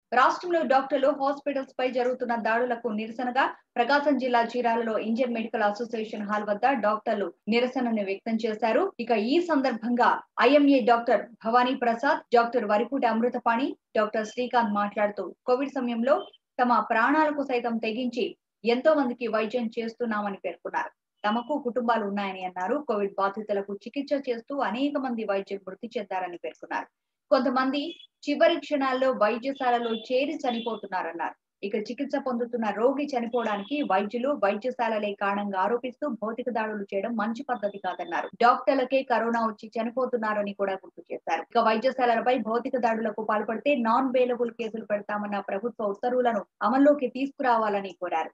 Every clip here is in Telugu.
రాష్ట్రంలో డాక్టర్లు హాస్పిటల్స్ పై జరుగుతున్న దాడులకు నిరసనగా ప్రకాశం జిల్లా చీరాలలో ఇండియన్ మెడికల్ అసోసియేషన్ హాల్ వద్ద డాక్టర్లు నిరసనను వ్యక్తం చేశారు ఇక ఈ సందర్భంగా IMA doctor Bhavani Prasad doctor Variputi Amruthapani doctor Srikanth మాట్లాడుతూ కోవిడ్ సమయంలో తమ ప్రాణాలకు సైతం తెగించి ఎంతో మందికి వైద్యం చేస్తున్నామని పేర్కొన్నారు తమకు కుటుంబాలు ఉన్నాయని అన్నారు కోవిడ్ బాధితులకు చికిత్స చేస్తూ అనేక మంది వైద్యులు మృతి చెందారని పేర్కొన్నారు కొంతమంది చివరి క్షణాల్లో వైద్యశాలలో చేరి చనిపోతున్నారన్నారు ఇక చికిత్స పొందుతున్న రోగి చనిపోవడానికి వైద్యులు వైద్యశాలలే కారణంగా ఆరోపిస్తూ భౌతిక దాడులు చేయడం మంచి పద్ధతి కాదన్నారు డాక్టర్లకే కరోనా వచ్చి చనిపోతున్నారని కూడా గుర్తు చేశారు ఇక వైద్యశాలలపై భౌతిక దాడులకు పాల్పడితే నాన్ బెయిలబుల్ కేసులు పెడతామన్న ప్రభుత్వ ఉత్తర్వులను అమల్లోకి తీసుకురావాలని కోరారు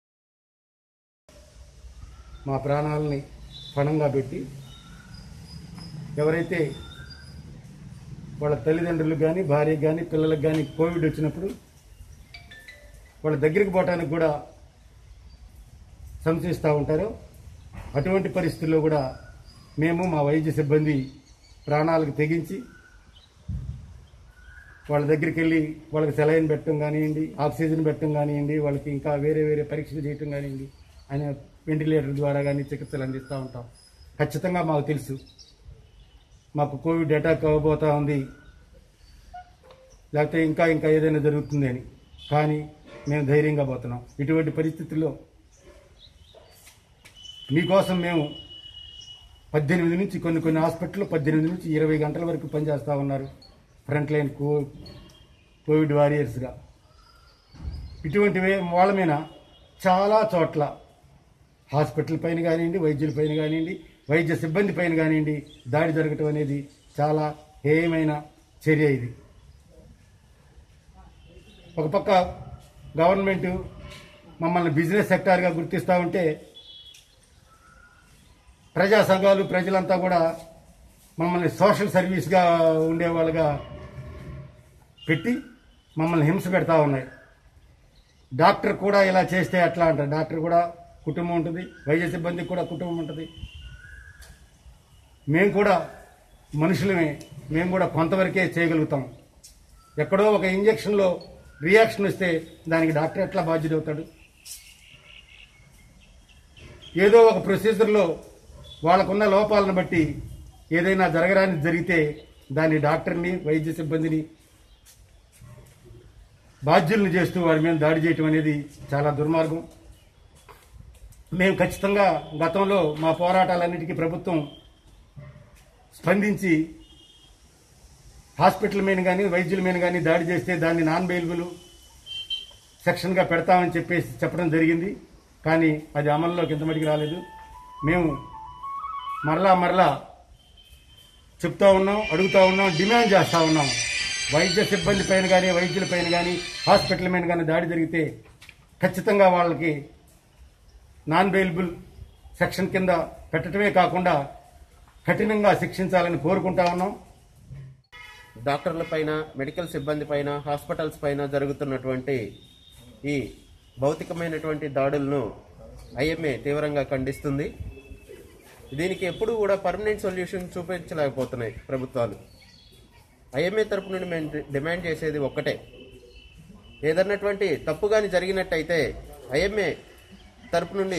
మా ప్రాణాలని పణంగా పెట్టి ఎవరైతే వాళ్ళ తల్లిదండ్రులకు కానీ భార్యకు కానీ పిల్లలకు కానీ కోవిడ్ వచ్చినప్పుడు వాళ్ళ దగ్గరికి పోవటానికి కూడా సంశయిస్తూ ఉంటారో అటువంటి పరిస్థితుల్లో కూడా మేము మా వైద్య సిబ్బంది ప్రాణాలకు తెగించి వాళ్ళ దగ్గరికి వెళ్ళి వాళ్ళకి సెలైన్ పెట్టడం కానివ్వండి ఆక్సిజన్ పెట్టడం కానివ్వండి వాళ్ళకి ఇంకా వేరే వేరే పరీక్షలు చేయటం కానివ్వండి ఆయన వెంటిలేటర్ ద్వారా కానీ చికిత్సలు అందిస్తూ ఉంటాం ఖచ్చితంగా మాకు తెలుసు మాకు కోవిడ్ అటాక్ అవ్వబోతా ఉంది లేకపోతే ఇంకా ఇంకా ఏదైనా జరుగుతుంది అని కానీ మేము ధైర్యంగా పోతున్నాం ఇటువంటి పరిస్థితుల్లో మీకోసం మేము పద్దెనిమిది నుంచి కొన్ని కొన్ని హాస్పిటల్లో పద్దెనిమిది నుంచి ఇరవై గంటల వరకు పనిచేస్తూ ఉన్నారు ఫ్రంట్ లైన్ కో కోవిడ్ వారియర్స్గా ఇటువంటి వే- వాళ్ళ మీద చాలా చోట్ల హాస్పిటల్ పైన కానివ్వండి వైద్యుల పైన కానివ్వండి వైద్య సిబ్బంది పైన కానివ్వండి దాడి జరగటం అనేది చాలా హేయమైన చర్య ఇది ఒక పక్క గవర్నమెంట్ మమ్మల్ని బిజినెస్ సెక్టార్గా గుర్తిస్తూ ఉంటే ప్రజా సంఘాలు ప్రజలంతా కూడా మమ్మల్ని సోషల్ సర్వీస్గా ఉండేవాళ్ళుగా పెట్టి మమ్మల్ని హింస పెడతా ఉన్నాయి డాక్టర్ కూడా ఇలా చేస్తే ఎట్లా అంటారు డాక్టర్ కూడా కుటుంబం ఉంటుంది వైద్య సిబ్బందికి కూడా కుటుంబం ఉంటుంది మేము కూడా మనుషులమే మేము కూడా కొంతవరకే చేయగలుగుతాం ఎక్కడో ఒక ఇంజక్షన్లో రియాక్షన్ వస్తే దానికి డాక్టర్ ఎట్లా బాధ్యత అవుతాడు ఏదో ఒక ప్రొసీజర్లో వాళ్ళకున్న లోపాలను బట్టి ఏదైనా జరగరాని జరిగితే దాన్ని డాక్టర్ని వైద్య సిబ్బందిని బాధ్యుల్ని చేస్తూ వారి మీద దాడి చేయటం అనేది చాలా దుర్మార్గం మేము ఖచ్చితంగా గతంలో మా పోరాటాలన్నిటికీ ప్రభుత్వం స్పందించి హాస్పిటల్ మీద కానీ వైద్యుల మీద కానీ దాడి చేస్తే దాన్ని నాన్ బెయిలబుల్ సెక్షన్గా పెడతామని చెప్పేసి చెప్పడం జరిగింది కానీ అది అమల్లోకి ఇంతమటికి రాలేదు మేము మరలా మరలా చెప్తా ఉన్నాం అడుగుతా ఉన్నాం డిమాండ్ చేస్తా ఉన్నాం వైద్య సిబ్బంది పైన కానీ వైద్యుల పైన కానీ హాస్పిటల్ మీద కానీ దాడి జరిగితే ఖచ్చితంగా వాళ్ళకి నాన్ బెయిలబుల్ సెక్షన్ కింద పెట్టడమే కాకుండా కఠినంగా శిక్షించాలని కోరుకుంటా ఉన్నాం డాక్టర్ల పైన మెడికల్ సిబ్బంది పైన హాస్పిటల్స్ పైన జరుగుతున్నటువంటి ఈ భౌతికమైనటువంటి దాడులను ఐఎంఏ తీవ్రంగా ఖండిస్తుంది దీనికి ఎప్పుడూ కూడా పర్మనెంట్ సొల్యూషన్ చూపించలేకపోతున్నాయి ప్రభుత్వాలు ఐఎంఏ తరపు నుండి మేము డి- డిమాండ్ చేసేది ఒక్కటే ఏదన్నటువంటి తప్పు కానీ జరిగినట్టయితే ఐఎంఏ తరపు నుండి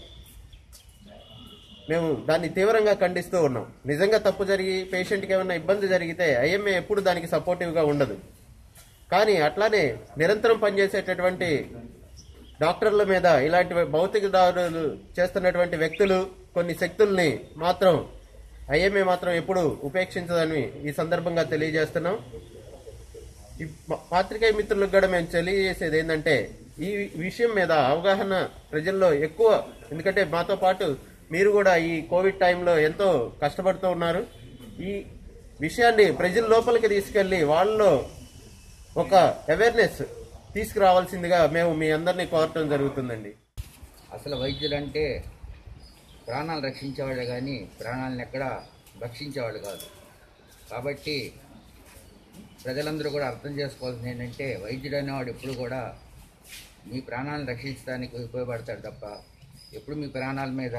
మేము దాన్ని తీవ్రంగా ఖండిస్తూ ఉన్నాం నిజంగా తప్పు జరిగి పేషెంట్కి ఏమైనా ఇబ్బంది జరిగితే ఐఎంఏ ఎప్పుడు దానికి సపోర్టివ్గా ఉండదు కానీ అట్లానే నిరంతరం పనిచేసేటటువంటి డాక్టర్ల మీద ఇలాంటి భౌతిక దాడులు చేస్తున్నటువంటి వ్యక్తులు కొన్ని శక్తుల్ని మాత్రం ఐఎంఏ మాత్రం ఎప్పుడు ఉపేక్షించదని ఈ సందర్భంగా తెలియజేస్తున్నాం ఈ పా- పాత్రికేయ మిత్రులకు కూడా మేము తెలియజేసేది ఏంటంటే ఈ విషయం మీద అవగాహన ప్రజల్లో ఎక్కువ ఎందుకంటే మాతో పాటు మీరు కూడా ఈ కోవిడ్ టైంలో ఎంతో కష్టపడుతూ ఉన్నారు ఈ విషయాన్ని ప్రజల లోపలికి తీసుకెళ్లి వాళ్ళలో ఒక అవేర్నెస్ తీసుకురావాల్సిందిగా మేము మీ అందరినీ కోరటం జరుగుతుందండి అసలు వైద్యులంటే ప్రాణాలు రక్షించేవాళ్ళు కానీ ప్రాణాలను ఎక్కడ భక్షించేవాళ్ళు కాదు కాబట్టి ప్రజలందరూ కూడా అర్థం చేసుకోవాల్సింది ఏంటంటే వైద్యుడు అనేవాడు ఎప్పుడు కూడా మీ ప్రాణాలను రక్షించడానికి ఉపయోగపడతాడు తప్ప ఎప్పుడు మీ ప్రాణాల మీద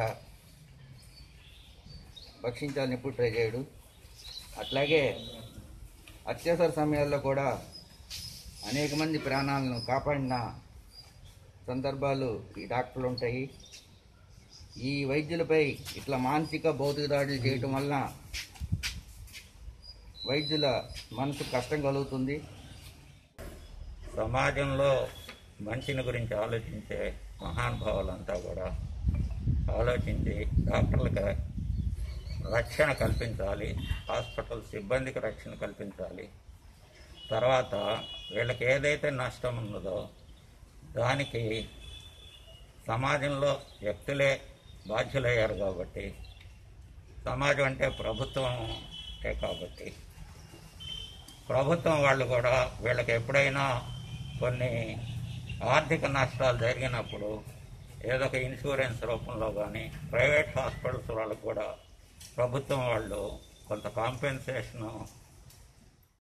భక్షించాలని ఎప్పుడు ట్రై చేయడు అట్లాగే అత్యవసర సమయాల్లో కూడా అనేక మంది ప్రాణాలను కాపాడిన సందర్భాలు ఈ డాక్టర్లు ఉంటాయి ఈ వైద్యులపై ఇట్లా మానసిక భౌతిక దాడులు చేయటం వలన వైద్యుల మనసు కష్టం కలుగుతుంది సమాజంలో మంచిని గురించి ఆలోచించే మహానుభావులంతా కూడా ఆలోచించి డాక్టర్లకు రక్షణ కల్పించాలి హాస్పిటల్ సిబ్బందికి రక్షణ కల్పించాలి తర్వాత వీళ్ళకి ఏదైతే నష్టం ఉన్నదో దానికి సమాజంలో వ్యక్తులే బాధ్యులయ్యారు కాబట్టి సమాజం అంటే ప్రభుత్వం కాబట్టి ప్రభుత్వం వాళ్ళు కూడా వీళ్ళకి ఎప్పుడైనా కొన్ని ఆర్థిక నష్టాలు జరిగినప్పుడు ఏదో ఒక ఇన్సూరెన్స్ రూపంలో కానీ ప్రైవేట్ హాస్పిటల్స్ వాళ్ళకు కూడా ప్రభుత్వం వాళ్ళు కొంత కాంపెన్సేషన్